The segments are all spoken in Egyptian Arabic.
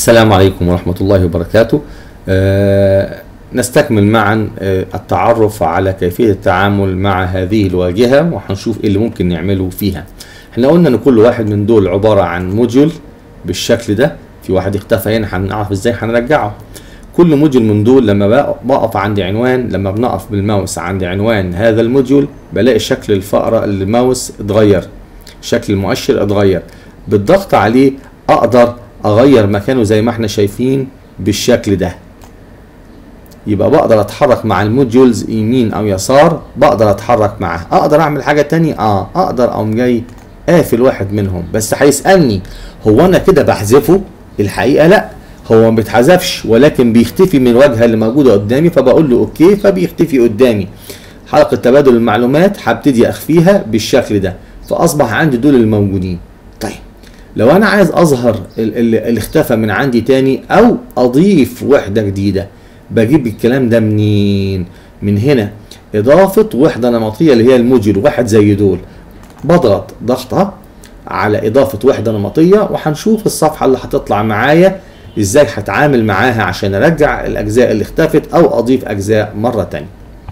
السلام عليكم ورحمة الله وبركاته آه، نستكمل معا آه، التعرف على كيفية التعامل مع هذه الواجهة وهنشوف ايه اللي ممكن نعمله فيها احنا قلنا ان كل واحد من دول عبارة عن موديول بالشكل ده في واحد اختفى هنا هنعرف ازاي هنرجعه كل موديول من دول لما بق- بقف عند عنوان لما بنقف بالماوس عند عنوان هذا الموديول بلاقي شكل الفأرة الماوس اتغير شكل المؤشر اتغير بالضغط عليه اقدر اغير مكانه زي ما احنا شايفين بالشكل ده يبقى بقدر اتحرك مع الموديولز يمين او يسار بقدر اتحرك معاه اقدر اعمل حاجة تانية اه اقدر اقوم جاي قافل واحد منهم بس هيسألني هو انا كده بحذفه الحقيقة لا هو ما بيتحذفش ولكن بيختفي من الواجهة اللي موجودة قدامي فبقول له اوكي فبيختفي قدامي حلقة تبادل المعلومات هبتدي اخفيها بالشكل ده فاصبح عندي دول الموجودين طيب لو انا عايز اظهر ال- ال- اللي اختفى من عندي تاني او اضيف وحده جديده بجيب الكلام ده منين من هنا اضافه وحده نمطيه اللي هي الموديول واحد زي دول بضغط ضغطه على اضافه وحده نمطيه وهنشوف الصفحه اللي هتطلع معايا ازاي هتعامل معاها عشان ارجع الاجزاء اللي اختفت او اضيف اجزاء مره تانية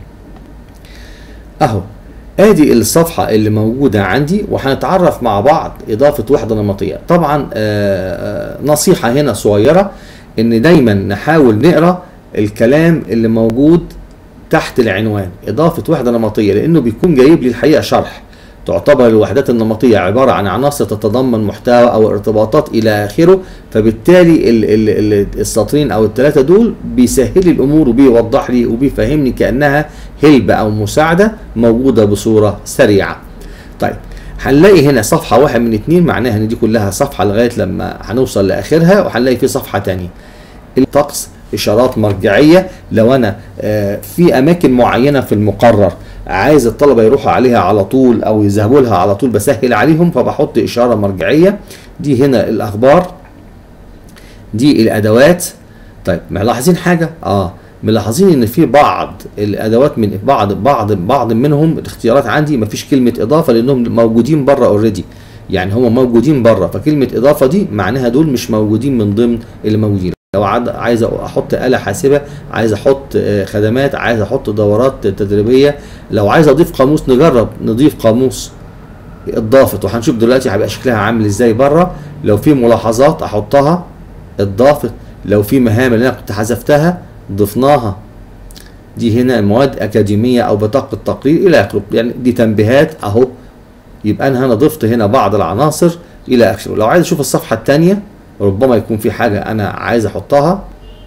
اهو ادي الصفحة اللي موجودة عندي وهنتعرف مع بعض اضافة وحدة نمطية طبعا آه، آه، نصيحة هنا صغيرة ان دايما نحاول نقرا الكلام اللي موجود تحت العنوان اضافة وحدة نمطية لانه بيكون جايب لي الحقيقة شرح تعتبر الوحدات النمطية عبارة عن عناصر تتضمن محتوى أو ارتباطات إلى آخره فبالتالي ال ال ال السطرين أو الثلاثة دول بيسهل لي الأمور وبيوضح لي وبيفهمني كأنها هلبة أو مساعدة موجودة بصورة سريعة طيب هنلاقي هنا صفحة واحد من اتنين معناها ان دي كلها صفحة لغاية لما هنوصل لآخرها وهنلاقي في صفحة تانية الطقس اشارات مرجعيه لو انا آه، في اماكن معينه في المقرر عايز الطلبه يروحوا عليها على طول او يذهبوا لها على طول بسهل عليهم فبحط اشاره مرجعيه دي هنا الاخبار دي الادوات طيب ملاحظين حاجه اه ملاحظين ان في بعض الادوات من بعض بعض بعض منهم الاختيارات عندي مفيش كلمه اضافه لانهم موجودين بره اوريدي يعني هم موجودين بره فكلمه اضافه دي معناها دول مش موجودين من ضمن اللي موجودين لو عاد- عايز احط آلة حاسبة عايز احط آه، خدمات عايز احط دورات تدريبية لو عايز اضيف قاموس نجرب نضيف قاموس اتضافت وهنشوف دلوقتي هيبقى شكلها عامل ازاي بره لو في ملاحظات احطها اتضافت لو في مهام اللي انا كنت حذفتها ضفناها دي هنا مواد اكاديميه او بطاقه تقرير الى اخره يعني دي تنبيهات اهو يبقى انا هنا ضفت هنا بعض العناصر الى اخره لو عايز اشوف الصفحه الثانيه ربما يكون في حاجه انا عايز احطها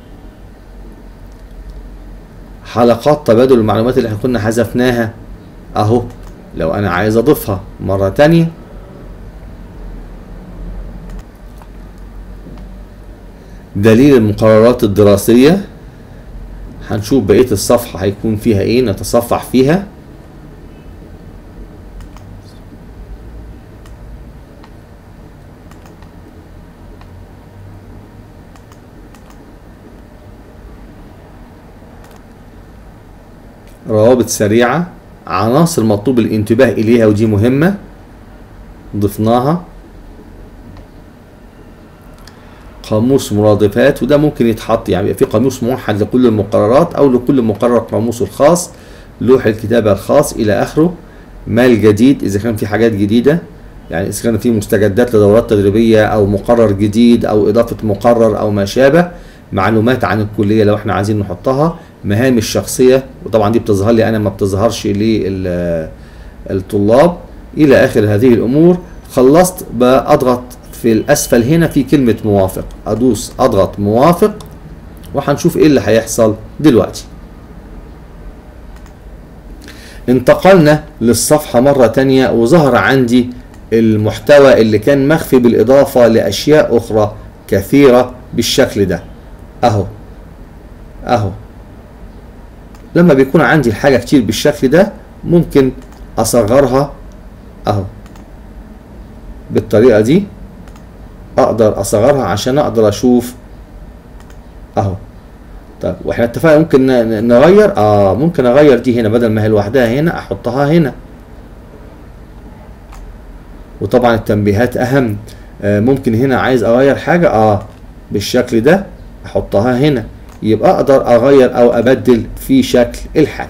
حلقات تبادل المعلومات اللي احنا كنا حذفناها اهو لو انا عايز اضيفها مره تانية دليل المقررات الدراسية هنشوف بقية الصفحة هيكون فيها ايه نتصفح فيها روابط سريعة عناصر مطلوب الانتباه إليها ودي مهمة ضفناها قاموس مرادفات وده ممكن يتحط يعني يبقى في قاموس موحد لكل المقررات أو لكل مقرر قاموسه الخاص لوح الكتابة الخاص إلى آخره مال جديد إذا كان في حاجات جديدة يعني إذا كان في مستجدات لدورات تدريبية أو مقرر جديد أو إضافة مقرر أو ما شابه معلومات عن الكلية لو احنا عايزين نحطها مهام الشخصية وطبعا دي بتظهر لي أنا ما بتظهرش للطلاب إلى آخر هذه الأمور خلصت بأضغط في الأسفل هنا في كلمة موافق أدوس أضغط موافق وهنشوف إيه اللي هيحصل دلوقتي انتقلنا للصفحة مرة تانية وظهر عندي المحتوى اللي كان مخفي بالإضافة لأشياء أخرى كثيرة بالشكل ده أهو أهو لما بيكون عندي الحاجة كتير بالشكل ده ممكن أصغرها أهو بالطريقة دي أقدر أصغرها عشان أقدر أشوف أهو طيب واحنا اتفقنا ممكن ن- نغير اه ممكن اغير دي هنا بدل ما هي لوحدها هنا احطها هنا وطبعا التنبيهات اهم آه ممكن هنا عايز اغير حاجه اه بالشكل ده احطها هنا يبقى اقدر اغير او ابدل في شكل الحاجه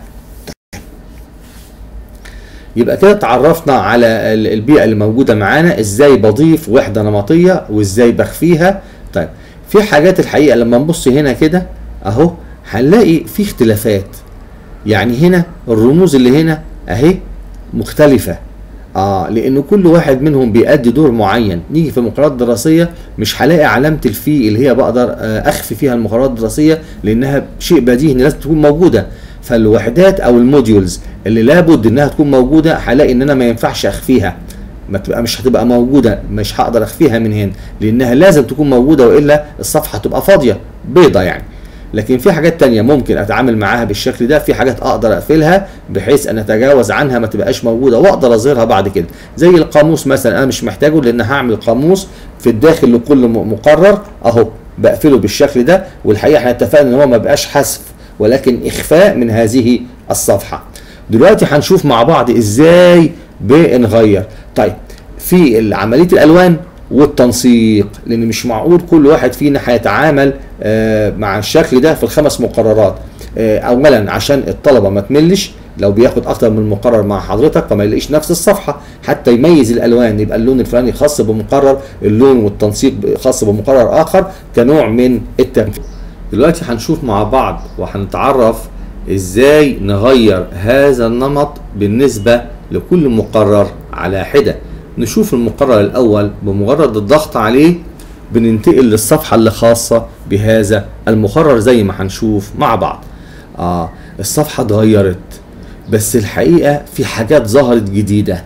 يبقى كده اتعرفنا على ال- البيئة اللي موجودة معانا ازاي بضيف وحدة نمطية وازاي بخفيها طيب في حاجات الحقيقة لما نبص هنا كده اهو هنلاقي في اختلافات يعني هنا الرموز اللي هنا اهي مختلفة اه لان كل واحد منهم بيأدي دور معين نيجي في المقررات الدراسيه مش هلاقي علامه الفي اللي هي بقدر آه، اخفي فيها المقررات الدراسيه لانها شيء بديهي ان لازم تكون موجوده فالوحدات او الموديولز اللي لابد انها تكون موجوده هلاقي ان انا ما ينفعش اخفيها ما تبقى مش هتبقى موجوده مش هقدر اخفيها من هنا لانها لازم تكون موجوده والا الصفحه تبقى فاضيه بيضه يعني لكن في حاجات تانية ممكن اتعامل معاها بالشكل ده في حاجات اقدر اقفلها بحيث ان اتجاوز عنها ما تبقاش موجوده واقدر اظهرها بعد كده زي القاموس مثلا انا مش محتاجه لان هعمل قاموس في الداخل لكل م- مقرر اهو بقفله بالشكل ده والحقيقه احنا اتفقنا ان هو ما بقاش حذف ولكن اخفاء من هذه الصفحه دلوقتي هنشوف مع بعض ازاي بنغير طيب في عمليه الالوان والتنسيق لان مش معقول كل واحد فينا هيتعامل آه، مع الشكل ده في الخمس مقررات آه، اولا عشان الطلبه ما تملش لو بياخد اكتر من مقرر مع حضرتك فما يلاقيش نفس الصفحه حتى يميز الالوان يبقى اللون الفلاني خاص بمقرر اللون والتنسيق خاص بمقرر اخر كنوع من التنفيذ دلوقتي هنشوف مع بعض وهنتعرف ازاي نغير هذا النمط بالنسبه لكل مقرر على حده نشوف المقرر الاول بمجرد الضغط عليه بننتقل للصفحه اللي خاصه بهذا المقرر زي ما هنشوف مع بعض اه الصفحه اتغيرت بس الحقيقه في حاجات ظهرت جديده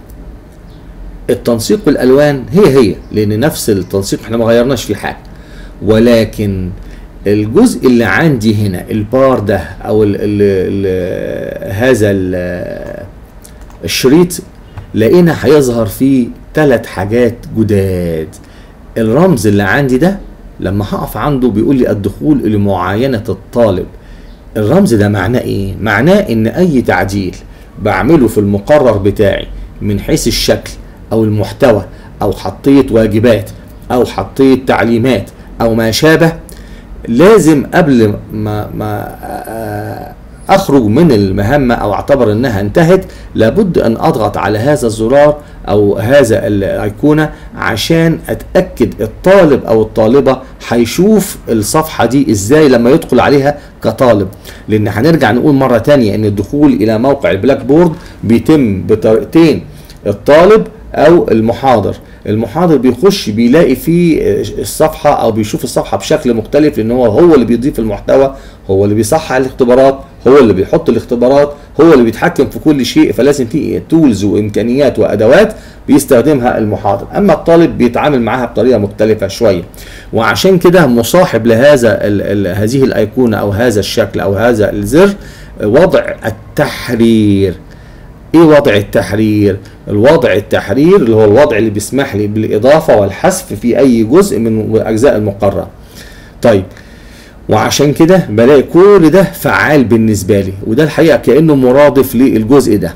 التنسيق والالوان هي هي لان نفس التنسيق احنا ما غيرناش فيه حاجه ولكن الجزء اللي عندي هنا البار ده او ال ال ال هذا ال الشريط لقينا هيظهر فيه ثلاث حاجات جداد الرمز اللي عندي ده لما هقف عنده بيقول لي الدخول لمعاينة الطالب الرمز ده معناه ايه؟ معناه ان اي تعديل بعمله في المقرر بتاعي من حيث الشكل او المحتوى او حطيت واجبات او حطيت تعليمات او ما شابه لازم قبل ما ما اخرج من المهمه او اعتبر انها انتهت لابد ان اضغط على هذا الزرار او هذا الايقونه عشان اتاكد الطالب او الطالبه هيشوف الصفحه دي ازاي لما يدخل عليها كطالب لان هنرجع نقول مره تانية ان الدخول الى موقع البلاك بورد بيتم بطريقتين الطالب او المحاضر المحاضر بيخش بيلاقي فيه الصفحه او بيشوف الصفحه بشكل مختلف لان هو هو اللي بيضيف المحتوى هو اللي بيصحح الاختبارات هو اللي بيحط الاختبارات هو اللي بيتحكم في كل شيء فلازم في تولز وامكانيات وادوات بيستخدمها المحاضر اما الطالب بيتعامل معاها بطريقه مختلفه شويه وعشان كده مصاحب لهذا ال ال هذه الايقونه او هذا الشكل او هذا الزر وضع التحرير ايه وضع التحرير الوضع التحرير اللي هو الوضع اللي بيسمح لي بالاضافه والحذف في اي جزء من اجزاء المقرر طيب وعشان كده بلاقي كل ده فعال بالنسبه لي وده الحقيقه كانه مرادف للجزء ده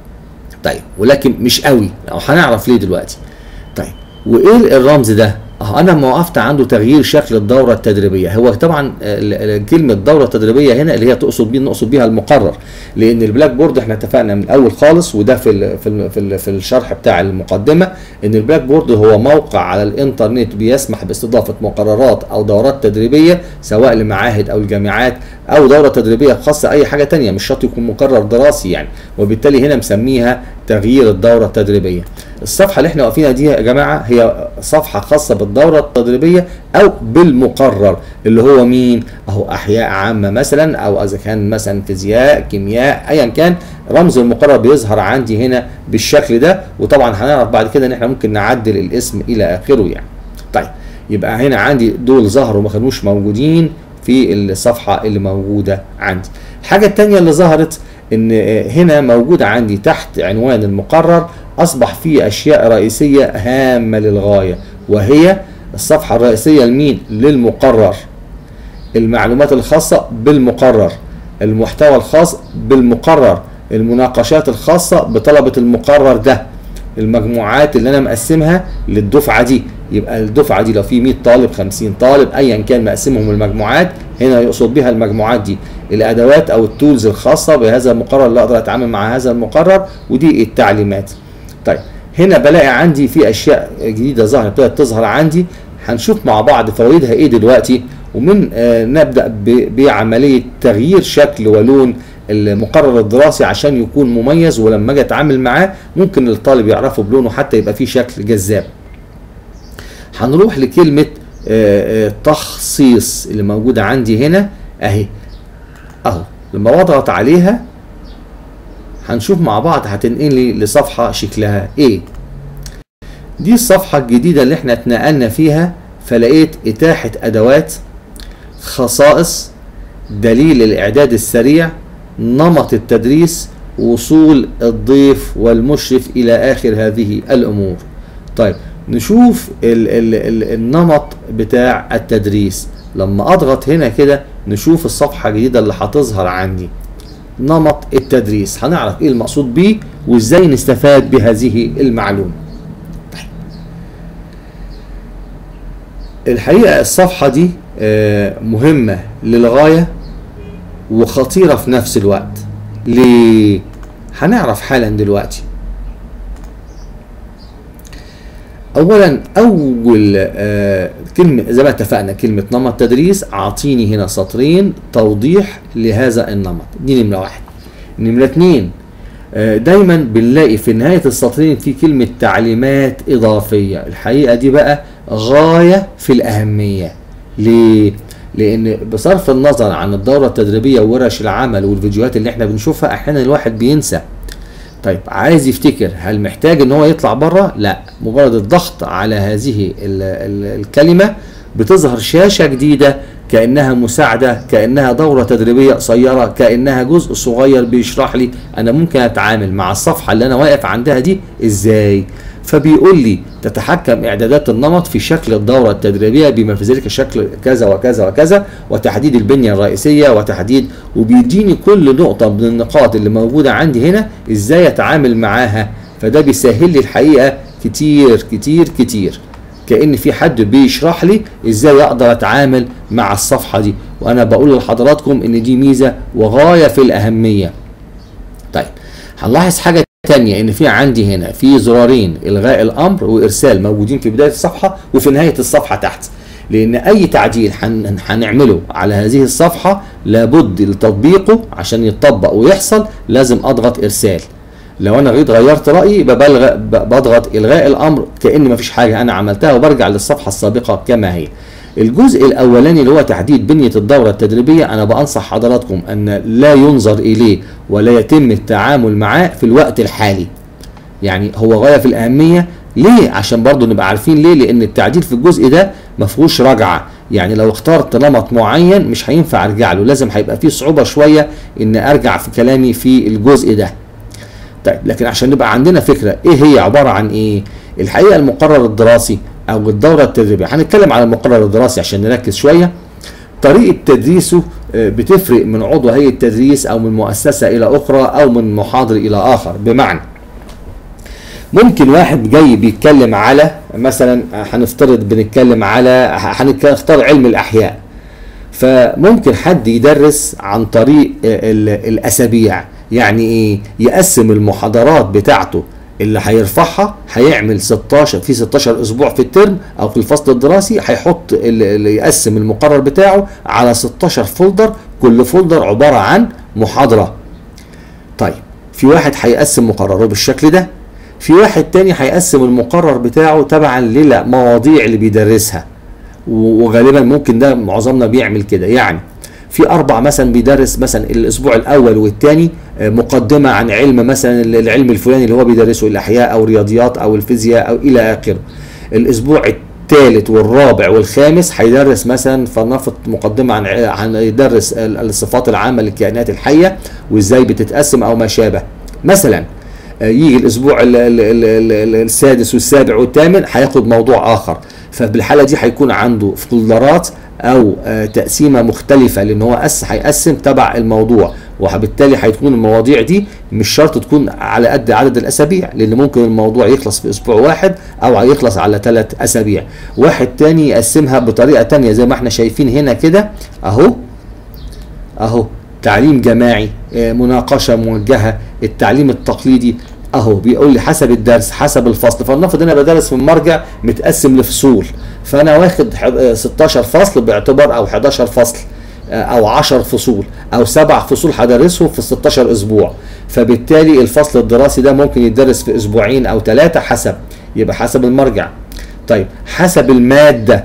طيب ولكن مش قوي او هنعرف ليه دلوقتي طيب وايه الرمز ده اه انا ما وقفت عنده تغيير شكل الدوره التدريبيه هو طبعا كلمه دوره تدريبيه هنا اللي هي تقصد بيه نقصد بيها المقرر لان البلاك بورد احنا اتفقنا من الاول خالص وده في ال في ال في, ال في الشرح بتاع المقدمه ان البلاك بورد هو موقع على الانترنت بيسمح باستضافه مقررات او دورات تدريبيه سواء لمعاهد او الجامعات او دوره تدريبيه خاصه اي حاجه تانية مش شرط يكون مقرر دراسي يعني وبالتالي هنا مسميها تغيير الدوره التدريبيه الصفحه اللي احنا واقفينها دي يا جماعه هي صفحه خاصه بالدوره التدريبيه او بالمقرر اللي هو مين اهو احياء عامه مثلا او اذا كان مثلا فيزياء كيمياء ايا كان رمز المقرر بيظهر عندي هنا بالشكل ده وطبعا هنعرف بعد كده ان احنا ممكن نعدل الاسم الى اخره يعني طيب يبقى هنا عندي دول ظهروا ما كانوش موجودين في الصفحه اللي موجوده عندي الحاجه الثانيه اللي ظهرت ان هنا موجود عندي تحت عنوان المقرر اصبح فيه اشياء رئيسيه هامه للغايه وهي الصفحه الرئيسيه لمين للمقرر المعلومات الخاصه بالمقرر المحتوى الخاص بالمقرر المناقشات الخاصه بطلبه المقرر ده المجموعات اللي انا مقسمها للدفعه دي يبقى الدفعه دي لو في 100 طالب 50 طالب ايا كان مقسمهم المجموعات هنا يقصد بها المجموعات دي الادوات او التولز الخاصه بهذا المقرر اللي اقدر اتعامل مع هذا المقرر ودي التعليمات طيب هنا بلاقي عندي في اشياء جديده ظهرت ابتدت تظهر عندي هنشوف مع بعض فوائدها ايه دلوقتي ومن آه نبدا بعمليه تغيير شكل ولون المقرر الدراسي عشان يكون مميز ولما اجي اتعامل معاه ممكن الطالب يعرفه بلونه حتى يبقى فيه شكل جذاب هنروح لكلمة آه آه تخصيص اللي موجودة عندي هنا اهي اهو لما بضغط عليها هنشوف مع بعض هتنقل لي لصفحة شكلها ايه دي الصفحة الجديدة اللي احنا اتنقلنا فيها فلقيت اتاحة ادوات خصائص دليل الاعداد السريع نمط التدريس وصول الضيف والمشرف الى اخر هذه الامور طيب نشوف ال ال ال النمط بتاع التدريس لما اضغط هنا كده نشوف الصفحه الجديده اللي هتظهر عندي نمط التدريس هنعرف ايه المقصود بيه وازاي نستفاد بهذه المعلومه طيب. الحقيقه الصفحه دي مهمه للغايه وخطيره في نفس الوقت ليه هنعرف حالا دلوقتي اولا اول آه كلمه زي ما اتفقنا كلمه نمط تدريس اعطيني هنا سطرين توضيح لهذا النمط دي نمره واحد نمره اتنين آه دايما بنلاقي في نهايه السطرين في كلمه تعليمات اضافيه الحقيقه دي بقى غايه في الاهميه ليه لان بصرف النظر عن الدوره التدريبيه وورش العمل والفيديوهات اللي احنا بنشوفها احيانا الواحد بينسى طيب عايز يفتكر هل محتاج ان هو يطلع بره لا مجرد الضغط على هذه ال ال الكلمه بتظهر شاشه جديده كانها مساعده كانها دوره تدريبيه قصيره كانها جزء صغير بيشرح لي انا ممكن اتعامل مع الصفحه اللي انا واقف عندها دي ازاي فبيقول لي تتحكم اعدادات النمط في شكل الدوره التدريبيه بما في ذلك شكل كذا وكذا وكذا وتحديد البنيه الرئيسيه وتحديد وبيديني كل نقطه من النقاط اللي موجوده عندي هنا ازاي اتعامل معاها فده بيسهل لي الحقيقه كتير كتير كتير كان في حد بيشرح لي ازاي اقدر اتعامل مع الصفحه دي وانا بقول لحضراتكم ان دي ميزه وغايه في الاهميه طيب هنلاحظ حاجه تانية ان في عندي هنا في زرارين الغاء الامر وارسال موجودين في بدايه الصفحه وفي نهايه الصفحه تحت لان اي تعديل هنعمله على هذه الصفحه لابد لتطبيقه عشان يتطبق ويحصل لازم اضغط ارسال لو انا جيت غيرت رايي يبقى بلغ بضغط الغاء الامر كان مفيش حاجه انا عملتها وبرجع للصفحه السابقه كما هي الجزء الاولاني اللي هو تحديد بنيه الدوره التدريبيه انا بانصح حضراتكم ان لا ينظر اليه ولا يتم التعامل معاه في الوقت الحالي يعني هو غايه في الاهميه ليه عشان برضو نبقى عارفين ليه لان التعديل في الجزء ده ما فيهوش رجعه يعني لو اخترت نمط معين مش هينفع ارجع له لازم هيبقى فيه صعوبه شويه ان ارجع في كلامي في الجزء ده طيب لكن عشان نبقى عندنا فكره ايه هي عباره عن ايه الحقيقه المقرر الدراسي او الدوره التدريبيه هنتكلم على المقرر الدراسي عشان نركز شويه طريقه تدريسه بتفرق من عضو هيئه تدريس او من مؤسسه الى اخرى او من محاضر الى اخر بمعنى ممكن واحد جاي بيتكلم على مثلا هنفترض بنتكلم على هنختار علم الاحياء فممكن حد يدرس عن طريق الاسابيع يعني ايه يقسم المحاضرات بتاعته اللي هيرفعها هيعمل 16 في 16 اسبوع في الترم او في الفصل الدراسي هيحط اللي يقسم المقرر بتاعه على 16 فولدر كل فولدر عباره عن محاضره طيب في واحد هيقسم مقرره بالشكل ده في واحد تاني هيقسم المقرر بتاعه تبعا للمواضيع اللي بيدرسها وغالبا ممكن ده معظمنا بيعمل كده يعني في اربع مثلا بيدرس مثلا الاسبوع الاول والثاني مقدمه عن علم مثلا العلم الفلاني اللي هو بيدرسه الاحياء او الرياضيات او الفيزياء او الى اخره الاسبوع الثالث والرابع والخامس هيدرس مثلا فلنفرض مقدمه عن عن يدرس الصفات العامه للكائنات الحيه وازاي بتتقسم او ما شابه مثلا يجي الاسبوع ال ال ال ال السادس والسابع والثامن هياخد موضوع اخر فبالحاله دي هيكون عنده فولدرات او تقسيمه مختلفه لان هو أس هيقسم تبع الموضوع وبالتالي هتكون المواضيع دي مش شرط تكون على قد عدد الاسابيع لان ممكن الموضوع يخلص في اسبوع واحد او هيخلص على ثلاث اسابيع واحد تاني يقسمها بطريقه تانية زي ما احنا شايفين هنا كده اهو اهو تعليم جماعي آه، مناقشه موجهه التعليم التقليدي اهو بيقول لي حسب الدرس حسب الفصل فلنفرض انا بدرس من مرجع متقسم لفصول فانا واخد ح- آه، 16 فصل باعتبار او 11 فصل آه، او 10 فصول او سبع فصول هدرسهم في 16 اسبوع فبالتالي الفصل الدراسي ده ممكن يدرس في اسبوعين او ثلاثه حسب يبقى حسب المرجع طيب حسب الماده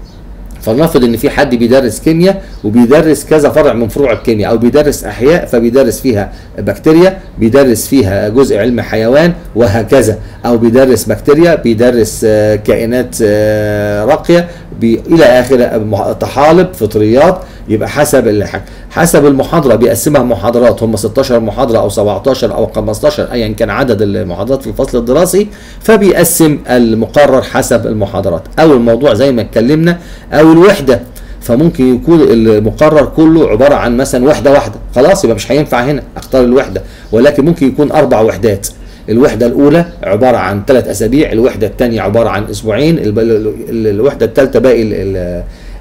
فلنفرض ان في حد بيدرس كيمياء وبيدرس كذا فرع من فروع الكيمياء او بيدرس احياء فبيدرس فيها بكتيريا بيدرس فيها جزء علم حيوان وهكذا او بيدرس بكتيريا بيدرس آه، كائنات آه، راقيه بي الى اخره مح- طحالب فطريات يبقى حسب الحاجة. حسب المحاضره بيقسمها محاضرات هم 16 محاضره او 17 او 15 ايا كان عدد المحاضرات في الفصل الدراسي فبيقسم المقرر حسب المحاضرات او الموضوع زي ما اتكلمنا او الوحده فممكن يكون المقرر كله عباره عن مثلا وحده واحده خلاص يبقى مش هينفع هنا اختار الوحده ولكن ممكن يكون اربع وحدات الوحده الاولى عباره عن ثلاث اسابيع الوحده الثانيه عباره عن اسبوعين الب- ال- ال- الوحده الثالثه باقي ال- ال-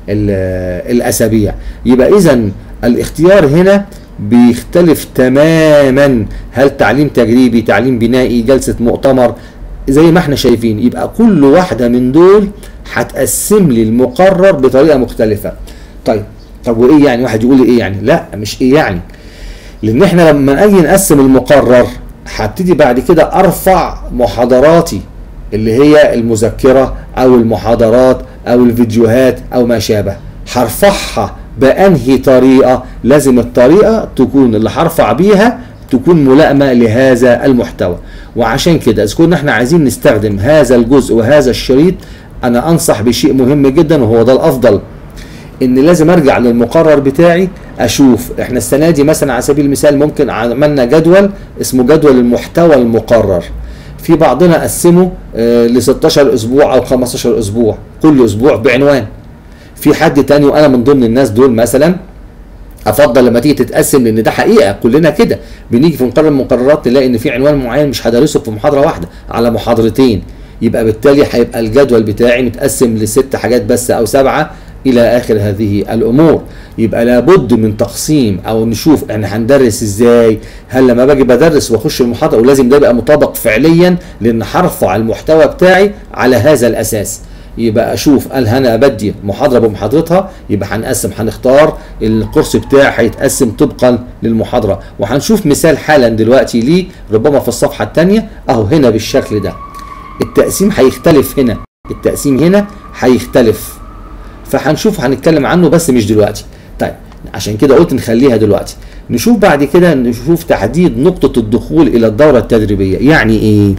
ال- الاسابيع يبقى اذا الاختيار هنا بيختلف تماما هل تعليم تجريبي تعليم بنائي جلسه مؤتمر زي ما احنا شايفين يبقى كل واحده من دول هتقسم لي المقرر بطريقه مختلفه طيب طب وايه يعني واحد يقول لي ايه يعني لا مش ايه يعني لان احنا لما نيجي نقسم المقرر هبتدي بعد كده ارفع محاضراتي اللي هي المذكره او المحاضرات او الفيديوهات او ما شابه هرفعها بانهي طريقه لازم الطريقه تكون اللي هرفع بيها تكون ملائمه لهذا المحتوى وعشان كده اذا كنا احنا عايزين نستخدم هذا الجزء وهذا الشريط انا انصح بشيء مهم جدا وهو ده الافضل ان لازم ارجع للمقرر بتاعي اشوف احنا السنه دي مثلا على سبيل المثال ممكن عملنا جدول اسمه جدول المحتوى المقرر في بعضنا قسمه ل 16 اسبوع او 15 اسبوع كل اسبوع بعنوان في حد تاني وانا من ضمن الناس دول مثلا افضل لما تيجي تتقسم لان ده حقيقه كلنا كده بنيجي في مقرر المقررات نلاقي ان في عنوان معين مش هدرسه في محاضره واحده على محاضرتين يبقى بالتالي هيبقى الجدول بتاعي متقسم لست حاجات بس او سبعه الى اخر هذه الامور يبقى لابد من تقسيم او نشوف احنا هندرس ازاي هل لما باجي بدرس واخش المحاضره ولازم ده يبقى مطابق فعليا لان هرفع المحتوى بتاعي على هذا الاساس يبقى اشوف هل انا بدي محاضره بمحاضرتها يبقى هنقسم هنختار الكورس بتاعي هيتقسم طبقا للمحاضره وهنشوف مثال حالا دلوقتي ليه ربما في الصفحه الثانيه اهو هنا بالشكل ده التقسيم هيختلف هنا التقسيم هنا هيختلف فهنشوف هنتكلم عنه بس مش دلوقتي طيب عشان كده قلت نخليها دلوقتي نشوف بعد كده نشوف تحديد نقطة الدخول إلى الدورة التدريبية يعني إيه؟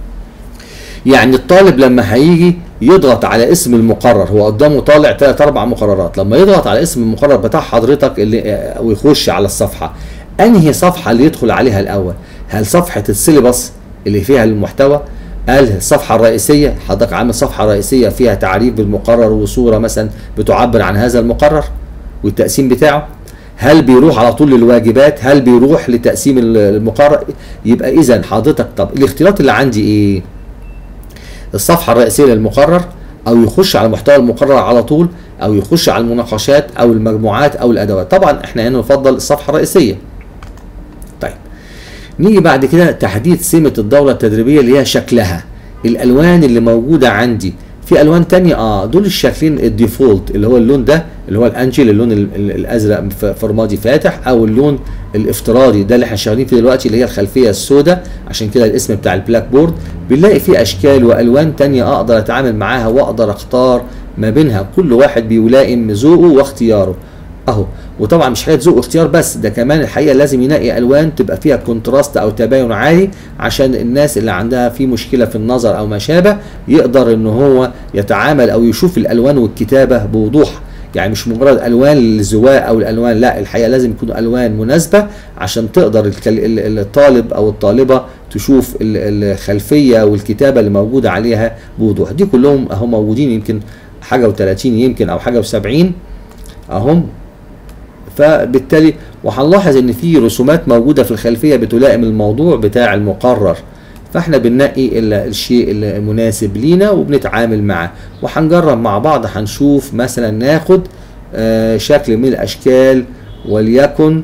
يعني الطالب لما هيجي يضغط على اسم المقرر هو قدامه طالع ثلاث اربع مقررات لما يضغط على اسم المقرر بتاع حضرتك اللي ويخش على الصفحه انهي صفحه اللي يدخل عليها الاول هل صفحه السيلبس اللي فيها المحتوى هل الصفحه الرئيسيه حضرتك عامل صفحه رئيسيه فيها تعريف بالمقرر وصوره مثلا بتعبر عن هذا المقرر والتقسيم بتاعه هل بيروح على طول للواجبات هل بيروح لتقسيم المقرر يبقى اذا حضرتك طب الاختيارات اللي عندي ايه الصفحه الرئيسيه للمقرر او يخش على محتوى المقرر على طول او يخش على المناقشات او المجموعات او الادوات طبعا احنا هنا نفضل الصفحه الرئيسيه طيب نيجي بعد كده تحديد سمه الدوره التدريبيه اللي هي شكلها الالوان اللي موجوده عندي في الوان تانية اه دول الشكلين الديفولت اللي هو اللون ده اللي هو الانجل اللون الازرق في رمادي فاتح او اللون الافتراضي ده اللي احنا شغالين فيه دلوقتي اللي هي الخلفيه السوداء عشان كده الاسم بتاع البلاك بورد بنلاقي فيه اشكال والوان تانية اقدر اتعامل معاها واقدر اختار ما بينها كل واحد بيلائم ذوقه واختياره اهو وطبعا مش حكايه ذوق واختيار بس ده كمان الحقيقه لازم ينقي الوان تبقى فيها كونتراست او تباين عالي عشان الناس اللي عندها في مشكله في النظر او ما شابه يقدر ان هو يتعامل او يشوف الالوان والكتابه بوضوح يعني مش مجرد الوان للزواء او الالوان لا الحقيقه لازم يكون الوان مناسبه عشان تقدر الطالب او الطالبه تشوف الخلفيه والكتابه اللي موجوده عليها بوضوح دي كلهم اهم موجودين يمكن حاجه و30 يمكن او حاجه و70 اهم فبالتالي وهنلاحظ ان في رسومات موجوده في الخلفيه بتلائم الموضوع بتاع المقرر فاحنا بننقي ال- الشيء المناسب لينا وبنتعامل معاه وهنجرب مع بعض هنشوف مثلا ناخد آه، شكل من الاشكال وليكن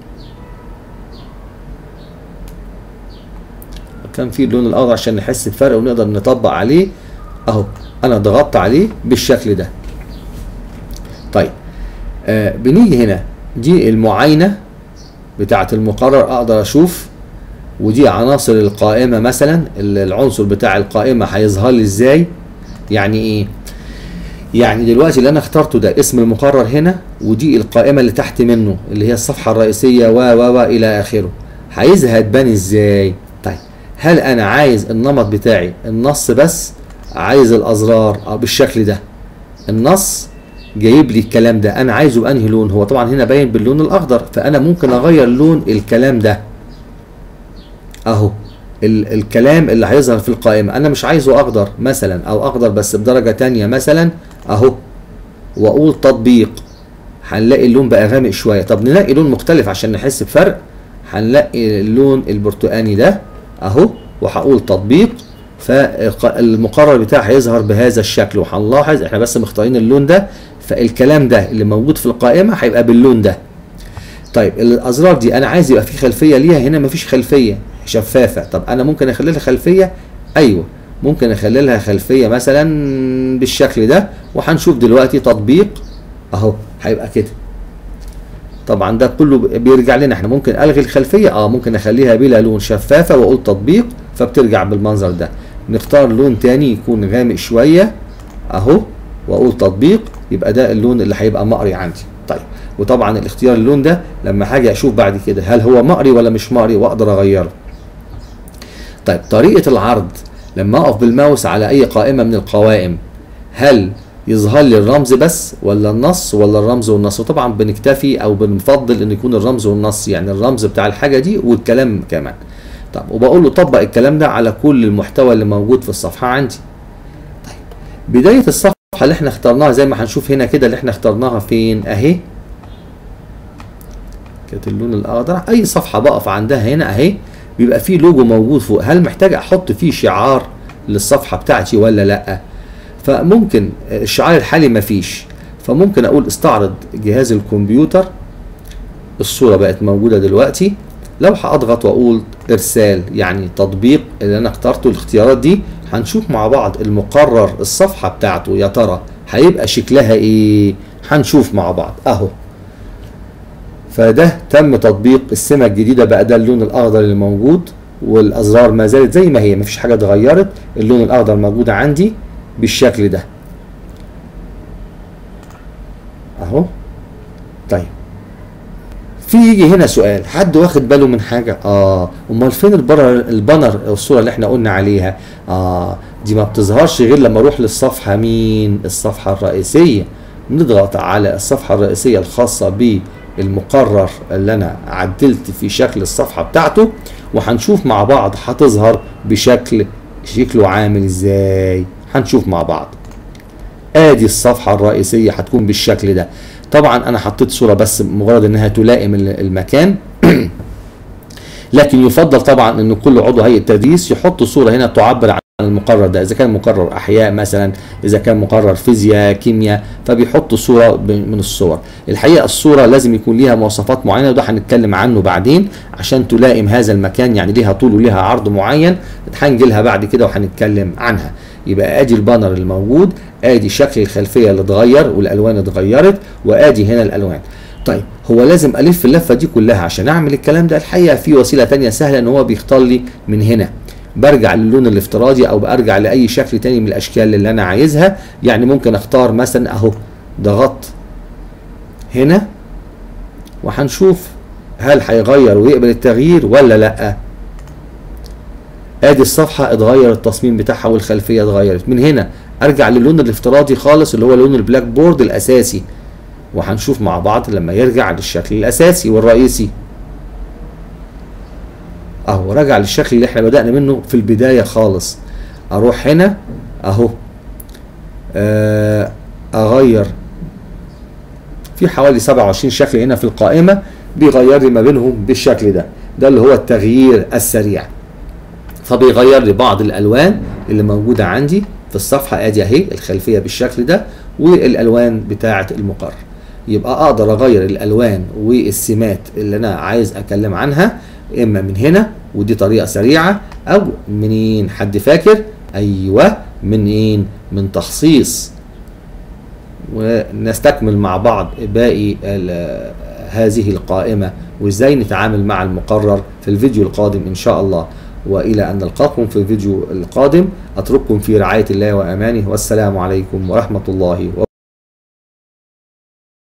كان في اللون الاخضر عشان نحس بفرق ونقدر نطبق عليه اهو انا ضغطت عليه بالشكل ده طيب آه بنيجي هنا دي المعاينه بتاعه المقرر اقدر اشوف ودي عناصر القائمه مثلا ال- العنصر بتاع القائمه هيظهر لي ازاي يعني ايه يعني دلوقتي اللي انا اخترته ده اسم المقرر هنا ودي القائمه اللي تحت منه اللي هي الصفحه الرئيسيه و و و الى اخره عايزها تبان ازاي طيب هل انا عايز النمط بتاعي النص بس عايز الازرار اه بالشكل ده النص جايب لي الكلام ده انا عايزه بانهي لون هو طبعا هنا باين باللون الاخضر فانا ممكن اغير لون الكلام ده اهو ال الكلام اللي هيظهر في القائمة انا مش عايزه اخضر مثلا او اخضر بس بدرجة تانية مثلا اهو واقول تطبيق هنلاقي اللون بقى غامق شوية طب نلاقي لون مختلف عشان نحس بفرق هنلاقي اللون البرتقاني ده اهو وهقول تطبيق فالمقرر بتاعي هيظهر بهذا الشكل وهنلاحظ احنا بس مختارين اللون ده فالكلام ده اللي موجود في القائمة هيبقى باللون ده طيب الازرار دي انا عايز يبقى في خلفيه ليها هنا مفيش خلفيه شفافه طب انا ممكن اخلي لها خلفيه ايوه ممكن اخلي لها خلفيه مثلا بالشكل ده وهنشوف دلوقتي تطبيق اهو هيبقى كده طبعا ده كله بيرجع لنا احنا ممكن الغي الخلفيه اه ممكن اخليها بلا لون شفافه واقول تطبيق فبترجع بالمنظر ده نختار لون تاني يكون غامق شويه اهو واقول تطبيق يبقى ده اللون اللي هيبقى مقري عندي طيب وطبعا الاختيار اللون ده لما هاجي اشوف بعد كده هل هو مقري ولا مش مقري واقدر اغيره طيب طريقه العرض لما اقف بالماوس على اي قائمه من القوائم هل يظهر لي الرمز بس ولا النص ولا الرمز والنص وطبعا بنكتفي او بنفضل ان يكون الرمز والنص يعني الرمز بتاع الحاجه دي والكلام كمان طب وبقول له طبق الكلام ده على كل المحتوى اللي موجود في الصفحه عندي طيب بدايه الصفحه اللي احنا اخترناها زي ما هنشوف هنا كده اللي احنا اخترناها فين اهي كانت اللون الاخضر اي صفحه بقف عندها هنا اهي بيبقى فيه لوجو موجود فوق هل محتاج احط فيه شعار للصفحه بتاعتي ولا لا فممكن الشعار الحالي مفيش فممكن اقول استعرض جهاز الكمبيوتر الصوره بقت موجوده دلوقتي لو هاضغط واقول ارسال يعني تطبيق اللي انا اخترته الاختيارات دي هنشوف مع بعض المقرر الصفحه بتاعته يا ترى هيبقى شكلها ايه هنشوف مع بعض اهو فده تم تطبيق السمة الجديدة بقى ده اللون الأخضر اللي موجود والأزرار ما زالت زي ما هي مفيش حاجة اتغيرت اللون الأخضر موجود عندي بالشكل ده أهو طيب في يجي هنا سؤال حد واخد باله من حاجة اه امال فين البنر البنر الصورة اللي احنا قلنا عليها اه دي ما بتظهرش غير لما اروح للصفحة مين الصفحة الرئيسية نضغط على الصفحة الرئيسية الخاصة بالمقرر اللي انا عدلت في شكل الصفحة بتاعته وهنشوف مع بعض هتظهر بشكل شكله عامل ازاي هنشوف مع بعض ادي الصفحة الرئيسية هتكون بالشكل ده طبعا انا حطيت صورة بس مجرد انها تلائم المكان لكن يفضل طبعا ان كل عضو هيئة تدريس يحط صورة هنا تعبر عن المقرر ده اذا كان مقرر احياء مثلا اذا كان مقرر فيزياء كيمياء فبيحط صوره من الصور الحقيقه الصوره لازم يكون ليها مواصفات معينه وده هنتكلم عنه بعدين عشان تلائم هذا المكان يعني ليها طول وليها عرض معين هنجي لها بعد كده وهنتكلم عنها يبقى ادي البانر الموجود ادي شكل الخلفيه اللي اتغير والالوان اتغيرت وادي هنا الالوان طيب هو لازم الف اللفه دي كلها عشان اعمل الكلام ده الحقيقه في وسيله تانية سهله ان هو بيختار لي من هنا برجع للون الافتراضي او برجع لاي شكل تاني من الاشكال اللي انا عايزها يعني ممكن اختار مثلا اهو ضغطت هنا وهنشوف هل هيغير ويقبل التغيير ولا لا ادي الصفحه اتغير التصميم بتاعها والخلفيه اتغيرت من هنا ارجع للون الافتراضي خالص اللي هو لون البلاك بورد الاساسي وهنشوف مع بعض لما يرجع للشكل الاساسي والرئيسي اهو راجع للشكل اللي احنا بدأنا منه في البداية خالص اروح هنا اهو اغير في حوالي 27 شكل هنا في القائمه بيغير لي ما بينهم بالشكل ده ده اللي هو التغيير السريع فبيغير لي بعض الالوان اللي موجوده عندي في الصفحه ادي اهي الخلفيه بالشكل ده والالوان بتاعه المقرر يبقى اقدر اغير الالوان والسمات اللي انا عايز اتكلم عنها اما من هنا ودي طريقه سريعه او منين حد فاكر ايوه منين من تخصيص ونستكمل مع بعض باقي ال- هذه القائمه وازاي نتعامل مع المقرر في الفيديو القادم ان شاء الله والى ان نلقاكم في الفيديو القادم اترككم في رعايه الله وامانه والسلام عليكم ورحمه الله وبركاته